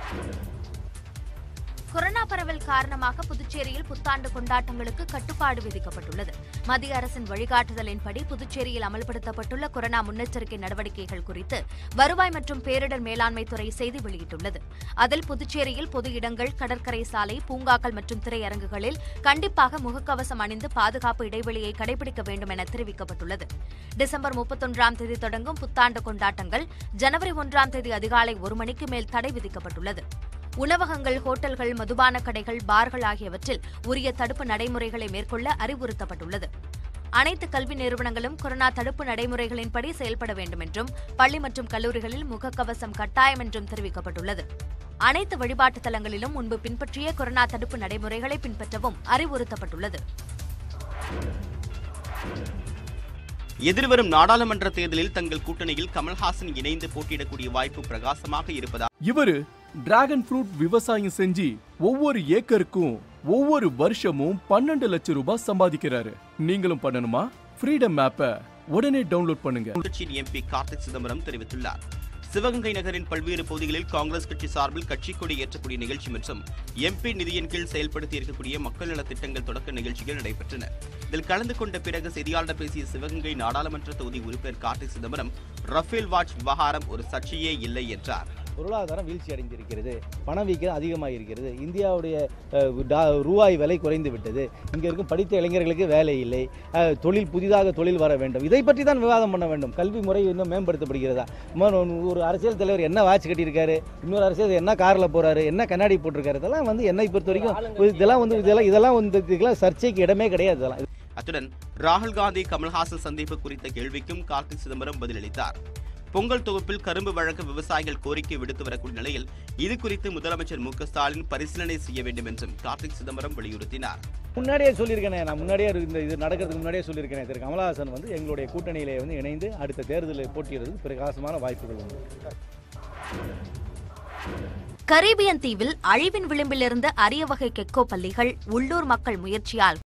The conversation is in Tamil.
கொரோனா பரவல் காரணமாக புதுச்சேரியில் புத்தாண்டு கொண்டாட்டங்களுக்கு கட்டுப்பாடு விதிக்கப்பட்டுள்ளது மத்திய அரசின் வழிகாட்டுதலின்படி புதுச்சேரியில் அமல்படுத்தப்பட்டுள்ள கொரோனா முன்னெச்சரிக்கை நடவடிக்கைகள் குறித்து வருவாய் மற்றும் பேரிடர் மேலாண்மை துறை செய்தி வெளியிட்டுள்ளது அதில் புதுச்சேரியில் பொது இடங்கள் கடற்கரை சாலை பூங்காக்கள் மற்றும் திரையரங்குகளில் கண்டிப்பாக முகக்கவசம் அணிந்து பாதுகாப்பு இடைவெளியை கடைபிடிக்க வேண்டும் என தெரிவிக்கப்பட்டுள்ளது டிசம்பர் முப்பத்தொன்றாம் தேதி தொடங்கும் புத்தாண்டு கொண்டாட்டங்கள் ஜனவரி ஒன்றாம் தேதி அதிகாலை ஒரு மணிக்கு மேல் தடை விதிக்கப்பட்டுள்ளது உணவகங்கள் ஹோட்டல்கள் மதுபான கடைகள் பார்கள் ஆகியவற்றில் உரிய தடுப்பு நடைமுறைகளை மேற்கொள்ள அறிவுறுத்தப்பட்டுள்ளது அனைத்து கல்வி நிறுவனங்களும் கொரோனா தடுப்பு நடைமுறைகளின்படி செயல்பட வேண்டும் என்றும் பள்ளி மற்றும் கல்லூரிகளில் முகக்கவசம் கட்டாயம் என்றும் தெரிவிக்கப்பட்டுள்ளது அனைத்து வழிபாட்டுத் தலங்களிலும் முன்பு பின்பற்றிய கொரோனா தடுப்பு நடைமுறைகளை பின்பற்றவும் அறிவுறுத்தப்பட்டுள்ளது எதிர்வரும் நாடாளுமன்ற தேர்தலில் தங்கள் கூட்டணியில் கமல்ஹாசன் இணைந்து போட்டியிடக்கூடிய வாய்ப்பு பிரகாசமாக இருப்பதா இவரு டிராகன் ஃப்ரூட் விவசாயம் செஞ்சு ஒவ்வொரு ஏக்கருக்கும் ஒவ்வொரு வருஷமும் பன்னெண்டு லட்சம் ரூபாய் சம்பாதிக்கிறாரு நீங்களும் பண்ணணுமா ஃப்ரீடம் ஆப்பை உடனே டவுன்லோட் பண்ணுங்க கட்சியின் எம்பி கார்த்திக் சிதம்பரம் தெரிவித்துள்ளார் சிவகங்கை நகரின் பல்வேறு பகுதிகளில் காங்கிரஸ் கட்சி சார்பில் கட்சிக் கொடி ஏற்றக்கூடிய நிகழ்ச்சி மற்றும் எம்பி நிதியின் கீழ் செயல்படுத்தி இருக்கக்கூடிய மக்கள் நலத் திட்டங்கள் தொடக்க நிகழ்ச்சிகள் நடைபெற்றன இதில் கலந்து கொண்ட பிறகு செய்தியாளர் பேசிய சிவகங்கை நாடாளுமன்ற தொகுதி உறுப்பினர் கார்த்திக் சிதம்பரம் ரஃபேல் வாட்ச் விவகாரம் ஒரு சர்ச்சையே இல்லை என்றார் பொருளாதாரம் வீழ்ச்சி அடைந்திருக்கிறது பணவீக்கம் அதிகமாக இருக்கிறது இந்தியாவுடைய அஹ், டா- ரூபாய் விலை குறைந்து விட்டது இங்கே இருக்கும் படித்த இளைஞர்களுக்கு வேலை இல்லை அஹ், தொழில் புதிதாக தொழில் வர வேண்டும் இதை பற்றி தான் விவாதம் பண்ண வேண்டும் கல்வி முறை இன்னும் மேம்படுத்தப்படுகிறதா இன்னொரு ஒரு அரசியல் தலைவர் என்ன வாட்ச் கட்டியிருக்காரு இன்னொரு அரசியல் என்ன காரில் போறாரு என்ன கண்ணாடி போட்டிருக்காரு இதெல்லாம் வந்து என்னை பொறுத்த வரைக்கும் இதெல்லாம் வந்து இதெல்லாம் இதெல்லாம் வந்து இதுக்கெல்லாம் சர்ச்சைக்கு இடமே கிடையாது இதெல்லாம் அத்துடன் ராகுல் காந்தி கமல்ஹாசன் சந்திப்பு குறித்த கேள்விக்கும் கார்த்திக் சிதம்பரம் பதிலளித்தார் பொங்கல் தொகுப்பில் கரும்பு வழங்க விவசாயிகள் கோரிக்கை விடுத்து வரக்கூடிய நிலையில் இது குறித்து முதலமைச்சர் மு க ஸ்டாலின் பரிசீலனை செய்ய வேண்டும் என்றும் கார்த்திக் சிதம்பரம் வலியுறுத்தினார் முன்னாடியே சொல்லியிருக்கேனே நான் முன்னாடியே இந்த இது நடக்கிறதுக்கு முன்னாடியே சொல்லியிருக்கேன் திரு கமலஹாசன் வந்து எங்களுடைய கூட்டணியிலே வந்து இணைந்து அடுத்த தேர்தலில் போட்டியிடுறதுக்கு பிரகாசமான வாய்ப்புகள் உண்டு கரீபியன் தீவில் அழிவின் விளிம்பிலிருந்து அரிய வகை கெக்கோ பல்லிகள் உள்ளூர் மக்கள் முயற்சியால்